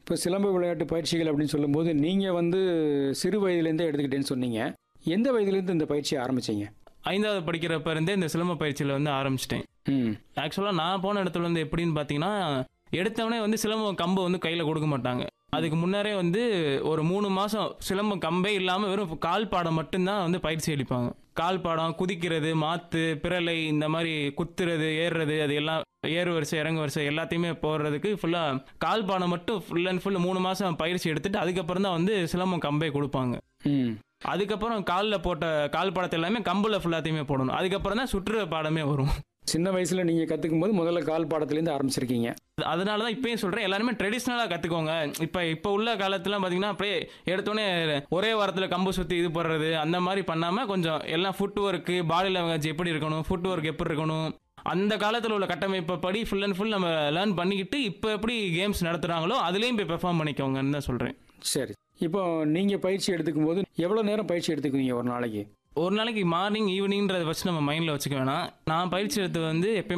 இப்போ சிலம்ப விளையாட்டு பயிற்சிகள் அப்படின்னு சொல்லும்போது நீங்கள் வந்து சிறு வயதுலேருந்தே எடுத்துக்கிட்டேன்னு சொன்னீங்க எந்த வயதுலேருந்து இந்த பயிற்சியை ஆரம்பிச்சீங்க ஐந்தாவது படிக்கிறப்ப இருந்தே இந்த சிலம்ப பயிற்சியில் வந்து ஆரம்பிச்சிட்டேன் ம் ஆக்சுவலாக நான் போன இடத்துல வந்து எப்படின்னு பார்த்தீங்கன்னா எடுத்தவொடனே வந்து சிலம்பம் கம்பை வந்து கையில் கொடுக்க மாட்டாங்க அதுக்கு முன்னரே வந்து ஒரு மூணு மாதம் சிலம்பம் கம்பே இல்லாமல் வெறும் கால் பாடம் மட்டும்தான் வந்து பயிற்சி அளிப்பாங்க கால் பாடம் குதிக்கிறது மாத்து பிரலை இந்த மாதிரி குத்துறது ஏறுறது அது எல்லாம் ஏறு வரிசை இறங்கு வரிசை எல்லாத்தையுமே போடுறதுக்கு ஃபுல்லாக கால் பாடம் மட்டும் ஃபுல் அண்ட் ஃபுல் மூணு மாதம் பயிற்சி எடுத்துட்டு அதுக்கப்புறம் தான் வந்து சிலம்பம் கம்பே கொடுப்பாங்க ம் அதுக்கப்புறம் காலில் போட்ட கால் பாடத்தை எல்லாமே கம்பில் ஃபுல்லாத்தையுமே போடணும் அதுக்கப்புறம் தான் சுற்று பாடமே வரும் சின்ன வயசில் நீங்கள் கற்றுக்கும் போது முதல்ல கால் பாடத்துலேருந்து ஆரம்பிச்சிருக்கீங்க அதனால தான் இப்பயும் சொல்கிறேன் எல்லாருமே ட்ரெடிஷ்னலாக கற்றுக்கோங்க இப்போ இப்போ உள்ள காலத்துலாம் பார்த்தீங்கன்னா அப்படியே எடுத்தோடனே ஒரே வாரத்தில் கம்பு சுற்றி இது போடுறது அந்த மாதிரி பண்ணாமல் கொஞ்சம் எல்லாம் ஃபுட் ஒர்க்கு பாடி லாங்குவேஜ் எப்படி இருக்கணும் ஃபுட் ஒர்க் எப்படி இருக்கணும் அந்த காலத்தில் உள்ள கட்டமைப்பை படி ஃபுல் அண்ட் ஃபுல் நம்ம லேர்ன் பண்ணிக்கிட்டு இப்போ எப்படி கேம்ஸ் நடத்துகிறாங்களோ அதுலேயும் போய் பெர்ஃபார்ம் பண்ணிக்கோங்கன்னு தான் சொல்கிறேன் சரி இப்போ நீங்கள் பயிற்சி எடுத்துக்கும் போது எவ்வளோ நேரம் பயிற்சி எடுத்துக்குவீங்க ஒரு நாளைக்கு ஒரு நாளைக்கு மார்னிங் ஈவினிங்கிறத வச்சு நம்ம மைண்டில் வச்சுக்க வேணாம் நான் பயிற்சி எடுத்து வந்து எப்பயுமே